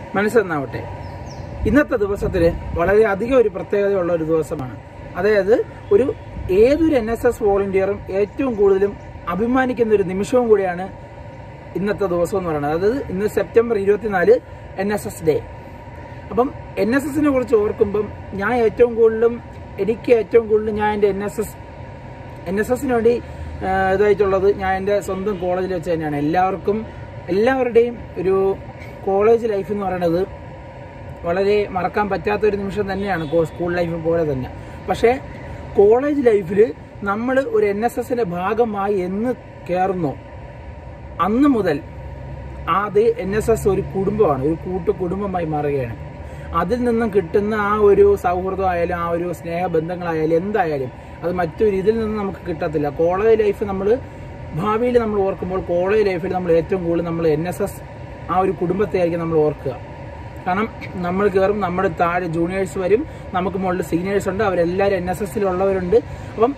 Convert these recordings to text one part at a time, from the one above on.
മനസ്സെന്നാവട്ടെ ഇന്നത്തെ ദിവസത്തിന് വളരെ അധികം ഒരു പ്രത്യേകതയുള്ള ഒരു ദിവസമാണ് അതായത് ഒരു ഏതൊരു എൻ എസ് എസ് വോളണ്ടിയറും ഏറ്റവും കൂടുതലും അഭിമാനിക്കുന്ന ഒരു നിമിഷവും കൂടിയാണ് ഇന്നത്തെ ദിവസം എന്ന് പറയുന്നത് അതായത് ഇന്ന് സെപ്റ്റംബർ ഇരുപത്തിനാല് എൻ എസ് എസ് ഡേ അപ്പം എൻ എസ് എസിനെ കുറിച്ച് ഓർക്കുമ്പം ഞാൻ ഏറ്റവും കൂടുതലും എനിക്ക് ഏറ്റവും കൂടുതൽ ഞാൻ എൻ്റെ N S S N S എസിന് വേണ്ടി ആ, ഇതായിട്ടുള്ളത് ഞാൻ എൻ്റെ സ്വന്തം കോളേജിൽ വെച്ച് തന്നെയാണ് എല്ലാവർക്കും എല്ലാവരുടെയും ഒരു കോളേജ് ലൈഫ് എന്ന് പറയുന്നത് വളരെ മറക്കാൻ പറ്റാത്ത ഒരു നിമിഷം തന്നെയാണ് കോ- സ്കൂൾ ലൈഫ് പോലെ തന്നെ പക്ഷേ കോളേജ് ലൈഫിൽ നമ്മൾ ഒരു എൻ എസ് എസിന്റെ ഭാഗമായി എന്ന് കയറുന്നു അന്ന് മുതൽ അത് എൻ എസ് എസ് ഒരു കുടുംബമാണ് ഒരു കൂട്ടു കുടുംബമായി മാറുകയാണ് അതിൽ നിന്നും കിട്ടുന്ന ആ ഒരു സൗഹൃദമായാലും ആ ഒരു സ്നേഹബന്ധങ്ങളായാലും എന്തായാലും അത് മറ്റൊരു ഇതിൽ നിന്ന് നമുക്ക് കിട്ടത്തില്ല കോളേജ് ലൈഫ് നമ്മൾ ഭാവിയിൽ നമ്മൾ ഓർക്കുമ്പോൾ കോളേജ് ലൈഫിൽ നമ്മൾ ഏറ്റവും കൂടുതൽ നമ്മൾ എൻ എസ് എസ് ആ ഒരു കുടുംബത്തെ ആയിരിക്കും നമ്മൾ ഓർക്കുക കാരണം നമ്മൾ കയറും നമ്മുടെ താഴെ ജൂനിയേഴ്സ് വരും നമുക്ക് മുകളിൽ സീനിയേഴ്സ് ഉണ്ട് അവരെല്ലാവരും എൻ എസ് എസിലുള്ളവരുണ്ട് അപ്പം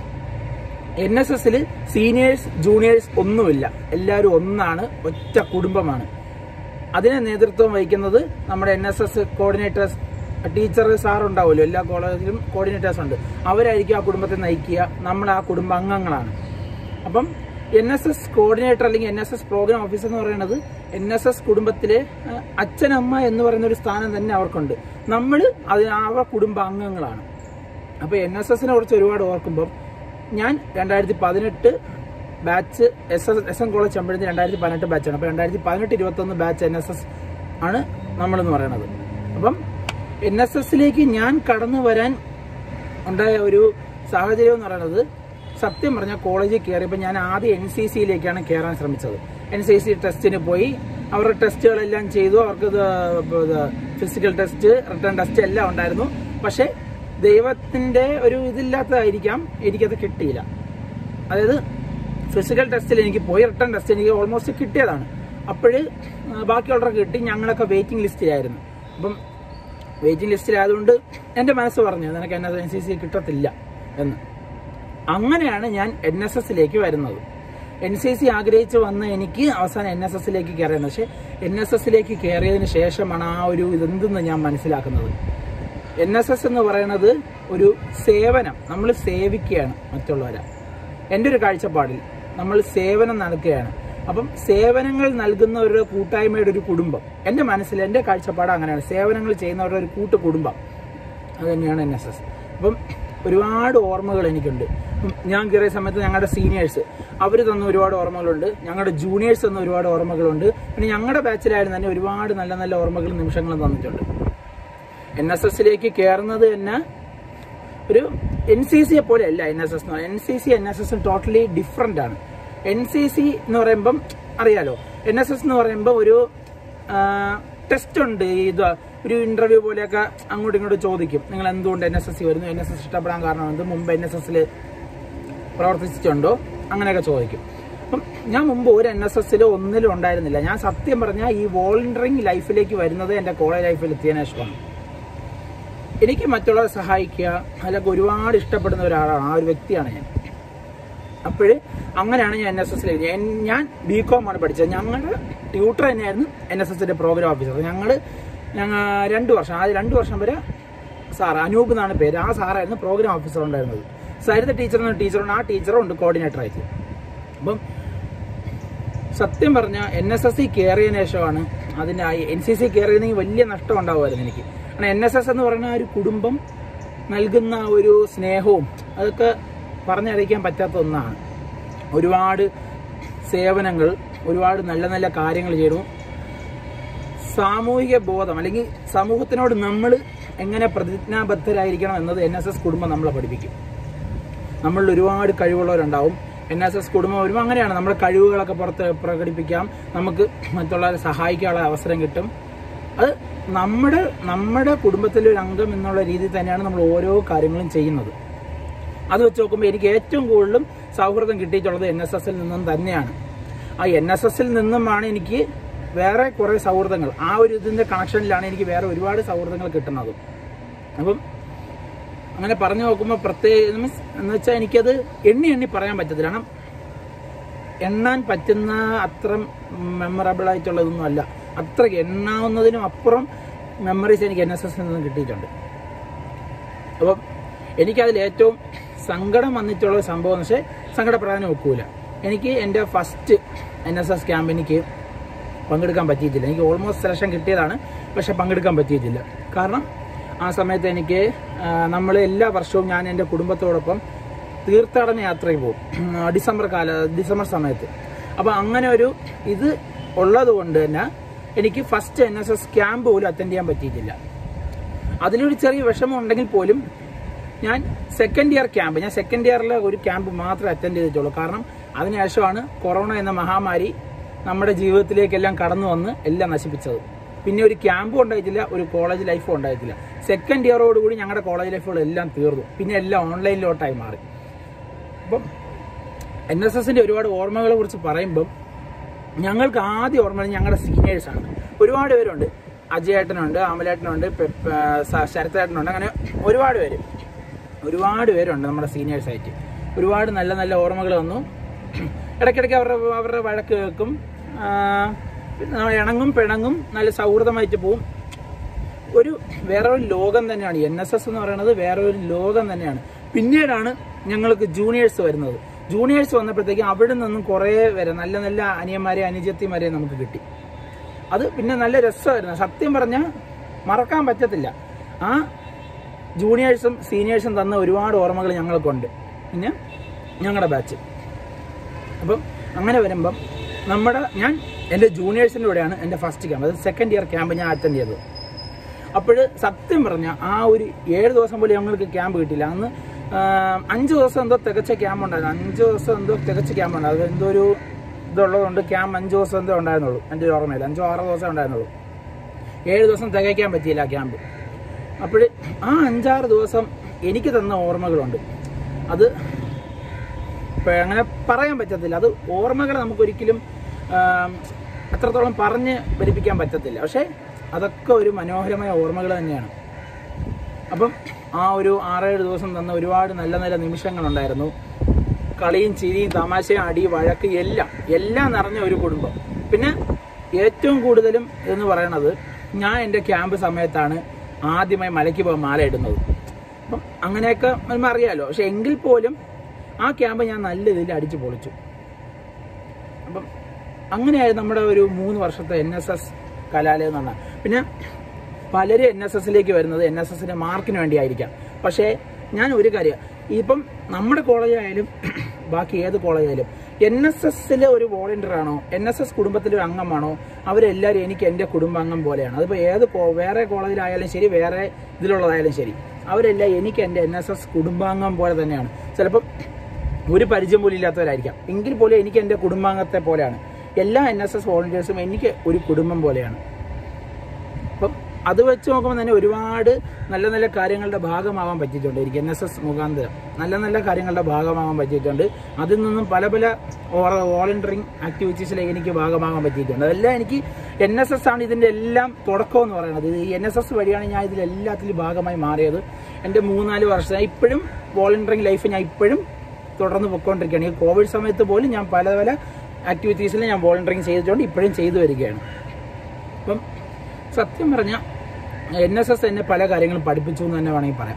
എൻ എസ് എസിൽ സീനിയേഴ്സ് ജൂനിയേഴ്സ് ഒന്നുമില്ല എല്ലാവരും ഒന്നാണ് ഒറ്റ കുടുംബമാണ് അതിന് നേതൃത്വം വഹിക്കുന്നത് നമ്മുടെ N S S coordinators teacher sir ഉണ്ടാവുമല്ലോ എല്ലാ കോളേജിലും കോർഡിനേറ്റേഴ്സ് ഉണ്ട് അവരായിരിക്കും ആ കുടുംബത്തെ നയിക്കുക നമ്മൾ ആ കുടുംബ അംഗങ്ങളാണ് അപ്പം എൻ എസ് എസ് കോർഡിനേറ്റർ അല്ലെങ്കിൽ N S S programme officer എന്ന് പറയുന്നത് എൻ എസ് എസ് കുടുംബത്തിലെ ആ, അച്ഛനമ്മ എന്ന് പറയുന്ന ഒരു സ്ഥാനം തന്നെ അവർക്കുണ്ട് നമ്മൾ അത് ആ കുടുംബ അംഗങ്ങളാണ് അപ്പോൾ എൻ എസ് എസിനെ കുറിച്ച് ഒരുപാട് ഓർക്കുമ്പം ഞാൻ രണ്ടായിരത്തി പതിനെട്ട് batch S S S N college Chempazhanthy രണ്ടായിരത്തി പതിനെട്ട് ബാച്ചാണ് അപ്പോൾ രണ്ടായിരത്തി പതിനെട്ട് ഇരുപത്തൊന്ന് ബാച്ച് എൻ എസ് എസ് ആണ് നമ്മളെന്ന് പറയുന്നത് അപ്പം എൻ എസ് എസിലേക്ക് ഞാൻ കടന്നു വരാൻ ഉണ്ടായ ഒരു സാഹചര്യം എന്ന് പറയുന്നത് സത്യം പറഞ്ഞാൽ കോളേജിൽ കയറിയപ്പോൾ ഞാൻ ആദ്യം എൻ സി സിയിലേക്കാണ് കയറാൻ ശ്രമിച്ചത് എൻ സി സി ടെസ്റ്റിന് പോയി അവരുടെ ടെസ്റ്റുകളെല്ലാം ചെയ്തു അവർക്ക് ഫിസിക്കൽ ടെസ്റ്റ് റിട്ടേൺ ടെസ്റ്റ് എല്ലാം ഉണ്ടായിരുന്നു പക്ഷേ ദൈവത്തിന്റെ ഒരു ഇതില്ലാത്തതായിരിക്കാം എനിക്കത് കിട്ടിയില്ല അതായത് ഫിസിക്കൽ ടെസ്റ്റിൽ എനിക്ക് പോയി റിട്ടേൺ ടെസ്റ്റ് എനിക്ക് ഓൾമോസ്റ്റ് കിട്ടിയതാണ് അപ്പോഴ് ബാക്കിയുള്ളവർക്ക് കിട്ടി ഞങ്ങളൊക്കെ വെയിറ്റിംഗ് ലിസ്റ്റിലായിരുന്നു അപ്പം വെയിറ്റിംഗ് ലിസ്റ്റിലായതുകൊണ്ട് എൻ്റെ മനസ്സ് പറഞ്ഞു നിനക്ക് N S N C C കിട്ടത്തില്ല എന്ന് അങ്ങനെയാണ് ഞാൻ എൻ എസ് എസിലേക്ക് വരുന്നത് എൻ സി സി ആഗ്രഹിച്ച് വന്ന എനിക്ക് അവസാനം എൻ എസ് എസിലേക്ക് കയറിയത് പക്ഷേ എൻ എസ് എസിലേക്ക് കയറിയതിന് ശേഷമാണ് ആ ഒരു ഇതെന്തെന്ന് ഞാൻ മനസ്സിലാക്കുന്നത് എൻ എസ് എസ് എന്ന് പറയുന്നത് ഒരു സേവനം നമ്മൾ സേവിക്കുകയാണ് മറ്റുള്ളവരെ എൻ്റെ ഒരു കാഴ്ചപ്പാടിൽ നമ്മൾ സേവനം നൽകുകയാണ് അപ്പം സേവനങ്ങൾ നൽകുന്നവരുടെ കൂട്ടായ്മയുടെ ഒരു കുടുംബം എൻ്റെ മനസ്സിൽ എൻ്റെ കാഴ്ചപ്പാട് അങ്ങനെയാണ് സേവനങ്ങൾ ചെയ്യുന്നവരുടെ ഒരു കൂട്ടു കുടുംബം അത് തന്നെയാണ് എൻ എസ് എസ് അപ്പം ഒരുപാട് ഓർമ്മകൾ എനിക്കുണ്ട് ഉം, ഞാൻ കയറിയ സമയത്ത് ഞങ്ങളുടെ സീനിയേഴ്സ് അവർ തന്ന ഒരുപാട് ഓർമ്മകളുണ്ട് ഞങ്ങളുടെ ജൂനിയേഴ്സ് തന്ന ഒരുപാട് ഓർമ്മകളുണ്ട് പിന്നെ ഞങ്ങളുടെ ബാച്ചിലായിരുന്നു തന്നെ ഒരുപാട് നല്ല നല്ല ഓർമ്മകളും നിമിഷങ്ങളും തന്നിട്ടുണ്ട് എൻ എസ് എസിലേക്ക് കയറുന്നത് തന്നെ ഒരു എൻ സി സിയെ പോലെ അല്ല N S S N C C N S S totally different ആണ് എൻ സി സി എന്ന് പറയുമ്പം അറിയാലോ എൻ എസ് എസ് എന്ന് പറയുമ്പോൾ ഒരു ടെസ്റ്റ് ഉണ്ട് ഇത് ഒരു ഇന്റർവ്യൂ പോലെയൊക്കെ അങ്ങോട്ടും ഇങ്ങോട്ടും ചോദിക്കും നിങ്ങൾ എന്തുകൊണ്ട് എൻ എസ് എസ് സി വരുന്നു എൻ എസ് എസ് ഇഷ്ടപ്പെടാൻ കാരണം എന്ത് മുമ്പ് എൻ എസ് എസിൽ പ്രവർത്തിച്ചിട്ടുണ്ടോ അങ്ങനെയൊക്കെ ചോദിക്കും അപ്പം ഞാൻ മുമ്പ് ഒരു എൻ എസ് എസിലോ ഒന്നിലും ഉണ്ടായിരുന്നില്ല ഞാൻ സത്യം പറഞ്ഞാൽ ഈ വോളണ്ടിയറിങ് ലൈഫിലേക്ക് വരുന്നത് എൻ്റെ കോളേജ് ലൈഫിൽ എത്തിയതിനു ശേഷമാണ് എനിക്ക് മറ്റുള്ളവരെ സഹായിക്കുക അല്ലെങ്കിൽ ഒരുപാട് ഇഷ്ടപ്പെടുന്ന ഒരാളാണ് ആ ഒരു വ്യക്തിയാണ് ഞാൻ അപ്പോഴ് അങ്ങനെയാണ് ഞാൻ എൻ എസ് എസിലേക്ക് ഞാൻ ബി കോം ആണ് പഠിച്ചത് ഞങ്ങളുടെ ട്യൂട്ടർ തന്നെയായിരുന്നു എൻ എസ് എസിന്റെ പ്രോഗ്രാം ഓഫീസർ ഞങ്ങൾ ഞങ്ങൾ രണ്ട് വർഷം ആ രണ്ട് വർഷം വരെ സാർ അനൂപ് എന്നാണ് പേര് ആ സാറായിരുന്നു പ്രോഗ്രാം ഓഫീസർ ഉണ്ടായിരുന്നത് സരിത ടീച്ചർ എന്ന ടീച്ചറുണ്ട് ആ ടീച്ചറും ഉണ്ട് കോർഡിനേറ്റർ ആയിട്ട് അപ്പം സത്യം പറഞ്ഞാൽ എൻ എസ് എസ് സി കയറിയതിനു ശേഷമാണ് അതിൻ്റെ എൻ സി സി കയറിയതെങ്കിൽ വലിയ നഷ്ടം ഉണ്ടാവുമായിരുന്നു എനിക്ക് കാരണം എൻ എസ് എസ് എന്ന് പറഞ്ഞ ആ ഒരു കുടുംബം നൽകുന്ന ആ ഒരു സ്നേഹവും അതൊക്കെ പറഞ്ഞറിയിക്കാൻ പറ്റാത്ത ഒന്നാണ് ഒരുപാട് സേവനങ്ങൾ ഒരുപാട് നല്ല നല്ല കാര്യങ്ങൾ ചെയ്തു സാമൂഹിക ബോധം അല്ലെങ്കിൽ സമൂഹത്തിനോട് നമ്മൾ എങ്ങനെ പ്രതിജ്ഞാബദ്ധരായിരിക്കണം എന്നത് എൻ എസ് എസ് കുടുംബം നമ്മളെ പഠിപ്പിക്കും നമ്മളിൽ ഒരുപാട് കഴിവുള്ളവരുണ്ടാവും എൻ എസ് എസ് കുടുംബം വരുമ്പോൾ അങ്ങനെയാണ് നമ്മുടെ കഴിവുകളൊക്കെ പുറത്ത് പ്രകടിപ്പിക്കാം നമുക്ക് മറ്റുള്ളവരെ സഹായിക്കാനുള്ള അവസരം കിട്ടും അത് നമ്മുടെ നമ്മുടെ കുടുംബത്തിലെ ഒരു അംഗം എന്നുള്ള രീതിയിൽ തന്നെയാണ് നമ്മൾ ഓരോ കാര്യങ്ങളും ചെയ്യുന്നത് അത് വെച്ച് നോക്കുമ്പോൾ എനിക്ക് ഏറ്റവും കൂടുതലും സൗഹൃദം കിട്ടിയിട്ടുള്ളത് എൻ എസ് എസിൽ നിന്നും തന്നെയാണ് ആ എൻ എസ് എസിൽ നിന്നുമാണ് എനിക്ക് വേറെ കുറേ സൗഹൃദങ്ങൾ ആ ഒരു ഇതിൻ്റെ കണക്ഷനിലാണ് എനിക്ക് വേറെ ഒരുപാട് സൗഹൃദങ്ങൾ കിട്ടുന്നത് അപ്പം അങ്ങനെ പറഞ്ഞു നോക്കുമ്പോൾ പ്രത്യേക മീൻസ് എന്ന് വെച്ചാൽ എനിക്കത് എണ്ണി എണ്ണി പറയാൻ പറ്റത്തില്ല കാരണം എണ്ണാൻ പറ്റുന്ന അത്ര മെമ്മറബിൾ ആയിട്ടുള്ളതൊന്നും അല്ല അത്രയ്ക്ക് എണ്ണാവുന്നതിനും അപ്പുറം മെമ്മറീസ് എനിക്ക് എൻ എസ് എസിൽ നിന്ന് കിട്ടിയിട്ടുണ്ട് അപ്പം എനിക്കതിൽ ഏറ്റവും സങ്കടം വന്നിട്ടുള്ള ഒരു സംഭവം എന്ന് വെച്ചാൽ സങ്കടപ്പെടാൻ ഒക്കൂല എനിക്ക് എൻ്റെ first N S S camp എനിക്ക് പങ്കെടുക്കാൻ പറ്റിയിട്ടില്ല എനിക്ക് ഓൾമോസ്റ്റ് സെലക്ഷൻ കിട്ടിയതാണ് പക്ഷെ പങ്കെടുക്കാൻ പറ്റിയിട്ടില്ല കാരണം ആ സമയത്ത് എനിക്ക് നമ്മൾ എല്ലാ വർഷവും ഞാൻ എൻ്റെ കുടുംബത്തോടൊപ്പം തീർത്ഥാടന യാത്രയിൽ പോകും ആ, ഡിസംബർ കാല ഡിസംബർ സമയത്ത് അപ്പോൾ അങ്ങനെ ഒരു ഇത് ഉള്ളത് കൊണ്ട് തന്നെ എനിക്ക് first N S S camp പോലും അറ്റൻഡ് ചെയ്യാൻ പറ്റിയിട്ടില്ല അതിലൊരു ചെറിയ വിഷമം ഉണ്ടെങ്കിൽ പോലും ഞാൻ സെക്കൻഡ് ഇയർ ക്യാമ്പ് ഞാൻ സെക്കൻഡ് ഇയറിലെ ഒരു ക്യാമ്പ് മാത്രമേ അറ്റൻഡ് ചെയ്തിട്ടുള്ളൂ കാരണം അതിനുശേഷമാണ് കൊറോണ എന്ന മഹാമാരി നമ്മുടെ ജീവിതത്തിലേക്കെല്ലാം കടന്നു വന്ന് എല്ലാം നശിപ്പിച്ചത് പിന്നെ ഒരു ക്യാമ്പും ഉണ്ടായിട്ടില്ല ഒരു കോളേജ് ലൈഫും ഉണ്ടായിട്ടില്ല സെക്കൻഡ് ഇയറോടുകൂടി ഞങ്ങളുടെ കോളേജ് ലൈഫുകളെല്ലാം തീർന്നു പിന്നെ എല്ലാം ഓൺലൈനിലോട്ടായി മാറി അപ്പം എൻ എസ് എസിന്റെ ഒരുപാട് ഓർമ്മകളെ കുറിച്ച് പറയുമ്പം ഞങ്ങൾക്ക് ആദ്യം ഓർമ്മ ഞങ്ങളുടെ സീനിയേഴ്സാണ് ഒരുപാട് പേരുണ്ട് അജയേട്ടനുണ്ട് അമലേട്ടനുണ്ട് പെ- പെ- സ- ശരത്തേട്ടനുണ്ട് അങ്ങനെ ഒരുപാട് പേര് ഒരുപാട് പേരുണ്ട് നമ്മുടെ സീനിയേഴ്സായിട്ട് ഒരുപാട് നല്ല നല്ല ഓർമ്മകൾ വന്നു ഇടയ്ക്കിടയ്ക്ക് അവരുടെ അവരുടെ വഴക്ക് കേൾക്കും ആ, പിന്നെ നമ്മൾ ഇണങ്ങും പിണങ്ങും നല്ല സൗഹൃദമായിട്ട് പോവും ഒരു വേറെ ഒരു ലോകം തന്നെയാണ് എൻ എസ് എസ് എന്ന് പറയുന്നത് വേറെ ഒരു ലോകം തന്നെയാണ് പിന്നീടാണ് ഞങ്ങൾക്ക് ജൂനിയേഴ്സ് വരുന്നത് ജൂനിയേഴ്സ് വന്നപ്പോഴത്തേക്കും അവിടെ നിന്നും കുറേ പേരെ നല്ല നല്ല അനിയന്മാരെ അനുജത്തിമാരെ നമുക്ക് കിട്ടി അത് പിന്നെ നല്ല രസമായിരുന്നു സത്യം പറഞ്ഞാൽ മറക്കാൻ പറ്റത്തില്ല ആ ജൂനിയേഴ്സും സീനിയേഴ്സും തന്ന ഒരുപാട് ഓർമ്മകൾ ഞങ്ങൾക്കുണ്ട് പിന്നെ ഞങ്ങളുടെ ബാച്ച് അപ്പം അങ്ങനെ വരുമ്പം നമ്മുടെ ഞാൻ എൻ്റെ ജൂനിയേഴ്സിൻ്റെ കൂടെയാണ് എൻ്റെ ഫസ്റ്റ് ക്യാമ്പ് അത് സെക്കൻഡ് ഇയർ ക്യാമ്പ് ഞാൻ അറ്റൻഡ് ചെയ്തത് അപ്പോൾ സത്യം പറഞ്ഞ ആ ഒരു ഏഴ് ദിവസം പോലും ഞങ്ങൾക്ക് ക്യാമ്പ് കിട്ടിയില്ല അന്ന് ആ, അഞ്ച് ദിവസം എന്തോ തികച്ച ക്യാമ്പ് ഉണ്ടായിരുന്നു അഞ്ച് ദിവസം എന്തോ തികച്ച ക്യാമ്പ് ഉണ്ടായിരുന്നു എന്തോ ഒരു ഇതുള്ളതുകൊണ്ട് ക്യാമ്പ് അഞ്ച് ദിവസം എന്തോ ഉണ്ടായിരുന്നുള്ളൂ എൻ്റെ ഒരു ഓർമ്മയില്ല അഞ്ചോ ആറോ ദിവസം ഉണ്ടായിരുന്നുള്ളൂ ഏഴ് ദിവസം തികയ്ക്കാൻ പറ്റിയില്ല ക്യാമ്പ് അപ്പോൾ ആ അഞ്ചാറ് ദിവസം എനിക്ക് തന്ന ഓർമ്മകളുണ്ട് അത് ഇപ്പം അങ്ങനെ പറയാൻ പറ്റത്തില്ല അത് ഓർമ്മകൾ നമുക്കൊരിക്കലും ആം, അത്രത്തോളം പറഞ്ഞ് ഫലിപ്പിക്കാൻ പറ്റത്തില്ല പക്ഷേ അതൊക്കെ ഒരു മനോഹരമായ ഓർമ്മകൾ തന്നെയാണ് അപ്പം ആ ഒരു ആറേഴ് ദിവസം തന്ന ഒരുപാട് നല്ല നല്ല നിമിഷങ്ങളുണ്ടായിരുന്നു കളിയും ചിരിയും തമാശയും അടി വഴക്ക് എല്ലാം എല്ലാം നിറഞ്ഞ ഒരു കുടുംബം പിന്നെ ഏറ്റവും കൂടുതലും എന്ന് പറയണത് ഞാൻ എൻ്റെ ക്യാമ്പ് സമയത്താണ് ആദ്യമായി മലയ്ക്ക് പോകാൻ മാല ഇടുന്നത് അപ്പം അങ്ങനെയൊക്കെ നമ്മൾ അറിയാലോ പക്ഷെ എങ്കിൽ പോലും ആ ക്യാമ്പ് ഞാൻ നല്ല രീതിയിൽ അടിച്ചു പൊളിച്ചു അപ്പം അങ്ങനെയായിരുന്നു നമ്മുടെ ഒരു മൂന്ന് വർഷത്തെ എൻ എസ് എസ് കലാലയം എന്ന് പറഞ്ഞാൽ പിന്നെ പലരും എൻ എസ് എസിലേക്ക് വരുന്നത് എൻ എസ് എസിന്റെ മാർക്കിന് വേണ്ടിയായിരിക്കാം പക്ഷേ ഞാൻ ഒരു കാര്യം ഇപ്പം നമ്മുടെ കോളേജായാലും ബാക്കി ഏത് കോളേജായാലും എൻ എസ് എസിലെ ഒരു വോളണ്ടിയർ ആണോ എൻ എസ് എസ് കുടുംബത്തിലെ ഒരു അംഗമാണോ അവരെല്ലാവരും എനിക്ക് എൻ്റെ കുടുംബാംഗം പോലെയാണ് അതിപ്പോൾ ഏത് കോ- വേറെ കോളേജിലായാലും ശരി വേറെ ഇതിലുള്ളതായാലും ശരി അവരെല്ലാം എനിക്ക് എൻ്റെ എൻ എസ് എസ് കുടുംബാംഗം പോലെ തന്നെയാണ് ചിലപ്പം ഒരു പരിചയം പോലും ഇല്ലാത്തവരായിരിക്കാം എങ്കിൽ പോലും എനിക്ക് എൻ്റെ കുടുംബാംഗത്തെ പോലെയാണ് എല്ലാ എൻ എസ് എസ് വോളണ്ടിയേഴ്സും എനിക്ക് ഒരു കുടുംബം പോലെയാണ് അപ്പം അത് വെച്ച് നോക്കുമ്പോൾ തന്നെ ഒരുപാട് നല്ല നല്ല കാര്യങ്ങളുടെ ഭാഗമാവാൻ പറ്റിയിട്ടുണ്ട് എനിക്ക് എൻ എസ് എസ് മുഖാന്തരം നല്ല നല്ല കാര്യങ്ങളുടെ ഭാഗമാവാൻ പറ്റിയിട്ടുണ്ട് അതിൽ നിന്നും പല പല വോളണ്ടിയറിങ് ആക്ടിവിറ്റീസിലേക്ക് എനിക്ക് ഭാഗമാകാൻ പറ്റിയിട്ടുണ്ട് അതെല്ലാം എനിക്ക് എൻ എസ് എസ് ആണ് ഇതിൻ്റെ എല്ലാം തുടക്കം എന്ന് പറയുന്നത് ഇത് എൻ എസ് എസ് വഴിയാണ് ഞാൻ ഇതിലെല്ലാത്തിലും ഭാഗമായി മാറിയത് എൻ്റെ മൂന്നാല് വർഷം ഇപ്പോഴും വോളണ്ടിയറിങ് ലൈഫ് ഞാൻ ഇപ്പോഴും തുടർന്ന് പൊയ്ക്കൊണ്ടിരിക്കുകയാണ് ഈ കോവിഡ് സമയത്ത് പോലും ഞാൻ പല പല ആക്ടിവിറ്റീസിൽ ഞാൻ വോളണ്ടിയറിങ് ചെയ്തിട്ടുണ്ട് ഇപ്പോഴും ചെയ്തു വരികയാണ് അപ്പം സത്യം പറഞ്ഞാൽ എൻ എസ് എസ് എന്നെ പല കാര്യങ്ങളും പഠിപ്പിച്ചു എന്ന് തന്നെ വേണമെങ്കിൽ പറയാം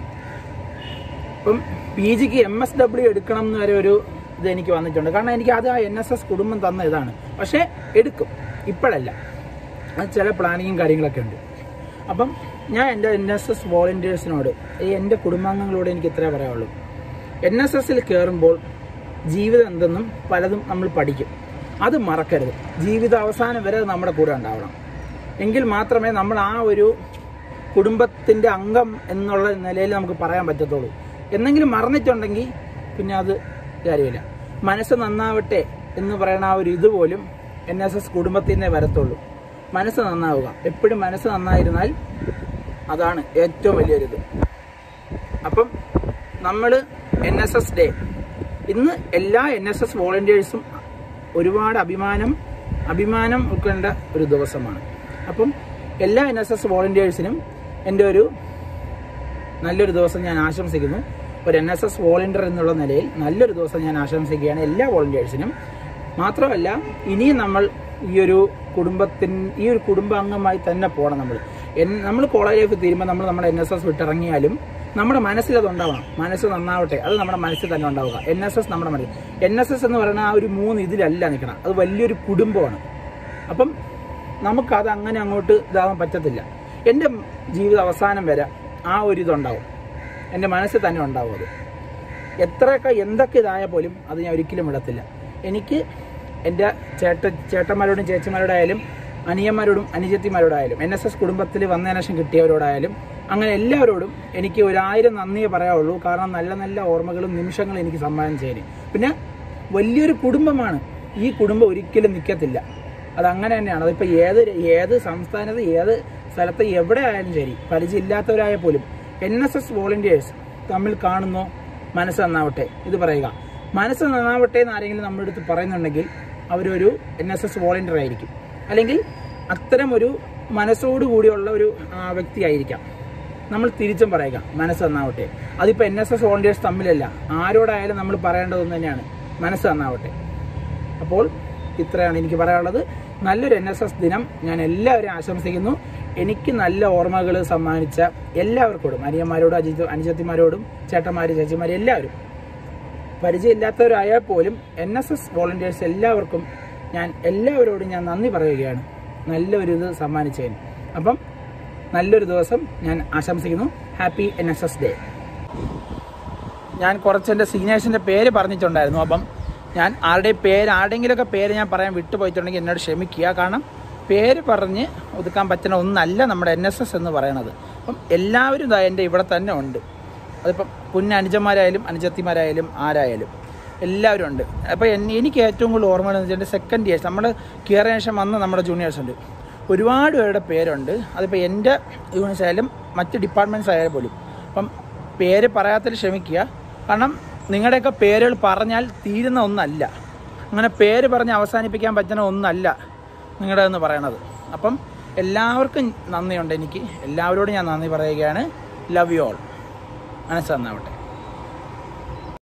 ഇപ്പം പി ജിക്ക് എം എസ് ഡബ്ല്യു എടുക്കണം എന്ന് വരെ ഒരു ഇത് എനിക്ക് വന്നിട്ടുണ്ട് കാരണം എനിക്ക് അത് ആ എൻ എസ് എസ് കുടുംബം തന്ന ഇതാണ് പക്ഷേ എടുക്കും ഇപ്പോഴല്ല അത് ചില പ്ലാനിങ്ങും കാര്യങ്ങളൊക്കെ ഉണ്ട് അപ്പം ഞാൻ എൻ്റെ എൻ എസ് എസ് വോളണ്ടിയേഴ്സിനോട് ഈ എൻ്റെ കുടുംബാംഗങ്ങളോട് എനിക്ക് ഇത്രേ പറയാനുള്ളൂ എൻ എസ് എസിൽ കയറുമ്പോൾ ജീവിതം എന്തെന്നും പലതും നമ്മൾ പഠിക്കും അത് മറക്കരുത് ജീവിത അവസാനം വരെ അത് നമ്മുടെ കൂടെ ഉണ്ടാവണം എങ്കിൽ മാത്രമേ നമ്മൾ ആ ഒരു കുടുംബത്തിൻ്റെ അംഗം എന്നുള്ള നിലയിൽ നമുക്ക് പറയാൻ പറ്റത്തുള്ളൂ എന്തെങ്കിലും മറന്നിട്ടുണ്ടെങ്കിൽ പിന്നെ അത് കാര്യമില്ല മനസ്സ് നന്നാവട്ടെ എന്ന് പറയുന്ന ആ ഒരു ഇതുപോലും എൻ എസ് എസ് കുടുംബത്തിൽ നിന്നേ വരത്തുള്ളൂ മനസ്സ് നന്നാവുക എപ്പോഴും മനസ്സ് നന്നായിരുന്നാൽ അതാണ് ഏറ്റവും വലിയൊരിത് അപ്പം നമ്മൾ എൻ എസ് എസ് ഡേ ഇന്ന് എല്ലാ എൻ എസ് എസ് വോളണ്ടിയേഴ്സും ഒരുപാട് അഭിമാനം അഭിമാനം ഉൾക്കൊണ്ട ഒരു ദിവസമാണ് അപ്പം എല്ലാ എൻ എസ് എസ് വോളണ്ടിയേഴ്സിനും എൻ്റെ ഒരു നല്ലൊരു ദിവസം ഞാൻ ആശംസിക്കുന്നു ഒരു എൻ എസ് എസ് വോളണ്ടിയർ എന്നുള്ള നിലയിൽ നല്ലൊരു ദിവസം ഞാൻ ആശംസിക്കുകയാണ് എല്ലാ വോളണ്ടിയേഴ്സിനും മാത്രമല്ല ഇനിയും നമ്മൾ ഈ ഒരു കുടുംബത്തിൻ ഈ ഒരു കുടുംബാംഗമായി തന്നെ പോകണം നമ്മൾ നമ്മൾ കോളേജ് ലൈഫ് തീരുമ്പോൾ നമ്മൾ നമ്മുടെ എൻ എസ് എസ് വിട്ടിറങ്ങിയാലും നമ്മുടെ മനസ്സിൽ അത് ഉണ്ടാവണം മനസ്സ് നന്നാവട്ടെ അത് നമ്മുടെ മനസ്സിൽ തന്നെ ഉണ്ടാവുക എൻ എസ് എസ് നമ്മുടെ മനസ്സിൽ എൻ എസ് എസ് എന്ന് പറയുന്ന ആ ഒരു മൂന്ന് ഇതിലല്ല നിൽക്കണം അത് വലിയൊരു കുടുംബമാണ് അപ്പം നമുക്കത് അങ്ങനെ അങ്ങോട്ട് ഇതാവാൻ പറ്റത്തില്ല എൻ്റെ ജീവിത അവസാനം വരെ ആ ഒരു ഇതുണ്ടാവും എൻ്റെ മനസ്സിൽ തന്നെ ഉണ്ടാവും അത് എത്രയൊക്കെ എന്തൊക്കെ ഇതായ പോലും അത് ഞാൻ ഒരിക്കലും വിടത്തില്ല എനിക്ക് എൻ്റെ ചേട്ട ചേട്ടന്മാരോടും ചേച്ചിമാരോടായാലും അനിയന്മാരോടും അനുജത്തിമാരോടായാലും എൻ എസ് എസ് കുടുംബത്തിൽ വന്നതിന് ശേഷം കിട്ടിയവരോടായാലും അങ്ങനെ എല്ലാവരോടും എനിക്ക് ഒരായിരം നന്ദിയേ പറയാവുള്ളൂ കാരണം നല്ല നല്ല ഓർമ്മകളും നിമിഷങ്ങളും എനിക്ക് സമ്മാനം ചെയ്യാൻ പിന്നെ വലിയൊരു കുടുംബമാണ് ഈ കുടുംബം ഒരിക്കലും നിൽക്കത്തില്ല അത് അങ്ങനെ തന്നെയാണ് അതിപ്പോൾ ഏത് ഏത് സംസ്ഥാനത്ത് ഏത് സ്ഥലത്ത് എവിടെ ആയാലും ശരി പരിചയമില്ലാത്തവരായ പോലും എൻ എസ് എസ് വോളണ്ടിയേഴ്സ് തമ്മിൽ കാണുന്നോ മനസ്സ് നന്നാവട്ടെ ഇത് പറയുക മനസ്സ് നന്നാവട്ടെ എന്ന് ആരെങ്കിലും നമ്മുടെ അടുത്ത് പറയുന്നുണ്ടെങ്കിൽ അവരൊരു എൻ എസ് എസ് വോളണ്ടിയർ ആയിരിക്കും അല്ലെങ്കിൽ അത്തരം ഒരു മനസ്സോടു കൂടിയുള്ള ഒരു ആ, വ്യക്തിയായിരിക്കാം നമ്മൾ തിരിച്ചും പറയുക മനസ്സ് നന്നാവട്ടെ അതിപ്പോൾ എൻ എസ് എസ് വോളണ്ടിയേഴ്സ് തമ്മിലല്ല ആരോടായാലും നമ്മൾ പറയേണ്ടതൊന്നു തന്നെയാണ് മനസ്സ് നന്നാവട്ടെ അപ്പോൾ ഇത്രയാണ് എനിക്ക് പറയാനുള്ളത് നല്ലൊരു എൻ എസ് എസ് ദിനം ഞാൻ എല്ലാവരും ആശംസിക്കുന്നു എനിക്ക് നല്ല ഓർമ്മകൾ സമ്മാനിച്ച എല്ലാവർക്കോടും അനിയന്മാരോടും അജിത് അനുജത്തിമാരോടും ചേട്ടന്മാരും ചേച്ചിമാരും എല്ലാവരും പരിചയമില്ലാത്തവരായാൽ പോലും എൻ എസ് എസ് വോളണ്ടിയേഴ്സ് എല്ലാവർക്കും ഞാൻ എല്ലാവരോടും ഞാൻ നന്ദി പറയുകയാണ് നല്ലൊരു ഇത് സമ്മാനിച്ചതിന് അപ്പം നല്ലൊരു ദിവസം ഞാൻ ആശംസിക്കുന്നു happy N S S day ഞാൻ കുറച്ച് എൻ്റെ സീനിയേഴ്സിൻ്റെ പേര് പറഞ്ഞിട്ടുണ്ടായിരുന്നു അപ്പം ഞാൻ ആരുടെയും പേര് ആരുടെയെങ്കിലുമൊക്കെ പേര് ഞാൻ പറയാൻ വിട്ടുപോയിട്ടുണ്ടെങ്കിൽ എന്നോട് ക്ഷമിക്കുക കാരണം പേര് പറഞ്ഞ് ഒതുക്കാൻ പറ്റുന്ന ഒന്നല്ല നമ്മുടെ എൻ എസ് എസ് എന്ന് പറയണത് അപ്പം എല്ലാവരും ഇതാ എൻ്റെ ഇവിടെ തന്നെ ഉണ്ട് അതിപ്പം കുഞ്ഞ് അനുജന്മാരായാലും അനുജത്തിമാരായാലും ആരായാലും എല്ലാവരും ഉണ്ട് അപ്പോൾ എനിക്ക് ഏറ്റവും കൂടുതൽ ഓർമ്മ എന്ന് വെച്ചാൽ സെക്കൻഡ് ഇയേഴ്സ് നമ്മൾ കയറിയ ശേഷം വന്ന നമ്മുടെ ജൂനിയേഴ്സ് ഉണ്ട് ഒരുപാട് പേരുടെ പേരുണ്ട് അതിപ്പോൾ എൻ്റെ യൂണിറ്റ്സ് ആയാലും മറ്റ് ഡിപ്പാർട്ട്മെൻറ്റ്സ് ആയാലും പോലും അപ്പം പേര് പറയാത്തതിൽ ക്ഷമിക്കുക കാരണം നിങ്ങളുടെയൊക്കെ പേരുകൾ പറഞ്ഞാൽ തീരുന്ന ഒന്നല്ല അങ്ങനെ പേര് പറഞ്ഞ് അവസാനിപ്പിക്കാൻ പറ്റുന്ന ഒന്നല്ല നിങ്ങളുടെ എന്ന് പറയണത് അപ്പം എല്ലാവർക്കും നന്ദിയുണ്ട് എനിക്ക് എല്ലാവരോടും ഞാൻ നന്ദി പറയുകയാണ് ലവ് യു ഓൾ മനസ്സ് നന്നാവട്ടെ